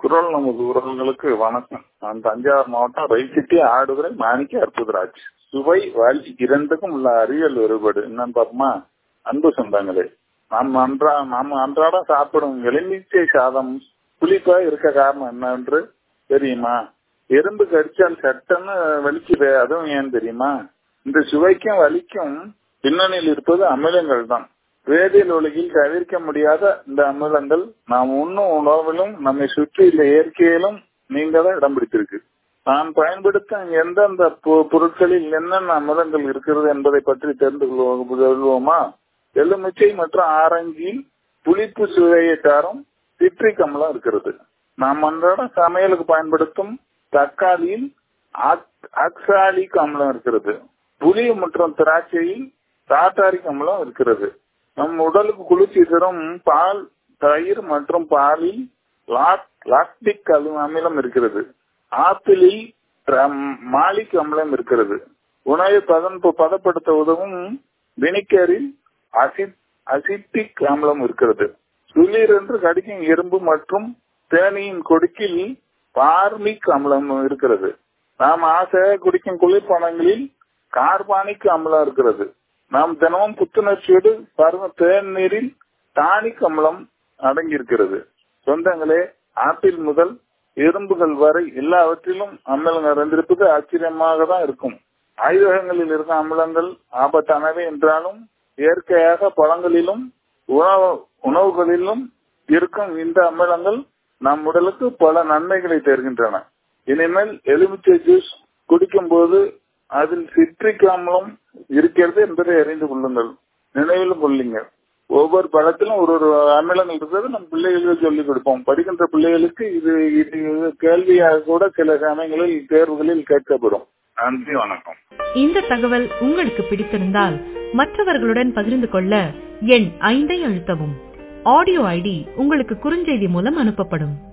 குரல் நமது உறவுகளுக்கு வணக்கம் நான் தஞ்சாவூர் மாவட்டம் ரயில்சிட்டி ஆடுதுறை மாணிக்க அற்புதராஜ் சுவை வலி இரண்டுக்கும் உள்ள அறிவியல் வேறுபாடு என்னன்னு பாப்போமா அன்பு சொந்தங்களே நாம் அன்றா நாம் அன்றாடம் சாப்பிடும் எலுமிச்சை சாதம் புளிப்பா இருக்க காரணம் என்னன்று தெரியுமா எறும்பு கடிச்சால் சட்டன்னு வலிக்குது அதுவும் ஏன் தெரியுமா இந்த சுவைக்கும் வலிக்கும் பின்னணியில் இருப்பது அமிலங்கள் தான் வேதியியல் உலகில் தவிர்க்க முடியாத இந்த அமிலங்கள் நாம் உண்ணும் உணவிலும் நம்மை சுற்றியுள்ள இயற்கையிலும் நீங்க தான் இடம் பிடித்திருக்கு நான் பயன்படுத்தும் எந்தெந்த பொருட்களில் என்னென்ன அமிலங்கள் இருக்கிறது என்பதை பற்றி தெரிந்து கொள்வோமா எலுமிச்சை மற்றும் ஆரஞ்சில் புளிப்பு சுவையை தரும் சிட்ரிக் அமிலம் இருக்கிறது நாம் அன்றாட சமையலுக்கு பயன்படுத்தும் தக்காளியில் ஆக்சாலிக் அமிலம் இருக்கிறது புளி மற்றும் திராட்சையில் டாட்டாரிக் அமிலம் இருக்கிறது நம் உடலுக்கு குளிர்ச்சி தரும் பால் தயிர் மற்றும் பாலில் லாக்டிக் அமிலம் இருக்கிறது ஆப்பிளில் மாலிக் அமிலம் இருக்கிறது உணவை பதன் பதப்படுத்த உதவும் வினிகரில் அசிட்டிக் அமிலம் இருக்கிறது சுளிர் என்று கடிக்கும் எறும்பு மற்றும் தேனியின் கொடுக்கில் பார்மிக் அமிலம் இருக்கிறது நாம் ஆசையாக குடிக்கும் குளிர்பானங்களில் கார்பானிக் அமிலம் இருக்கிறது நாம் தினமும் புத்துணர்ச்சியோடு பருவ தேநீரில் டானிக் அமிலம் அடங்கியிருக்கிறது சொந்தங்களே ஆப்பிள் முதல் எறும்புகள் வரை எல்லாவற்றிலும் அமிலங்கள் நிறைந்திருப்பது ஆச்சரியமாக தான் இருக்கும் ஆய்வகங்களில் இருக்கும் அமிலங்கள் ஆபத்தானவை என்றாலும் இயற்கையாக பழங்களிலும் உணவு உணவுகளிலும் இருக்கும் இந்த அமிலங்கள் நம் உடலுக்கு பல நன்மைகளை தருகின்றன இனிமேல் எலுமிச்சை ஜூஸ் குடிக்கும் போது அதில் சிட்ரிக் அமிலம் இருக்கிறது என்பதை அறிந்து கொள்ளுங்கள் நினைவிலும் கொள்ளுங்க ஒவ்வொரு பழத்திலும் ஒரு ஒரு அமிலங்கள் இருக்கிறது நம் பிள்ளைகளுக்கு சொல்லிக் கொடுப்போம் படிக்கின்ற பிள்ளைகளுக்கு இது இது கேள்வியாக கூட சில சமயங்களில் தேர்வுகளில் கேட்கப்படும் நன்றி வணக்கம் இந்த தகவல் உங்களுக்கு பிடித்திருந்தால் மற்றவர்களுடன் பகிர்ந்து கொள்ள எண் ஐந்தை அழுத்தவும் ஆடியோ ஐடி உங்களுக்கு குறுஞ்செய்தி மூலம் அனுப்பப்படும்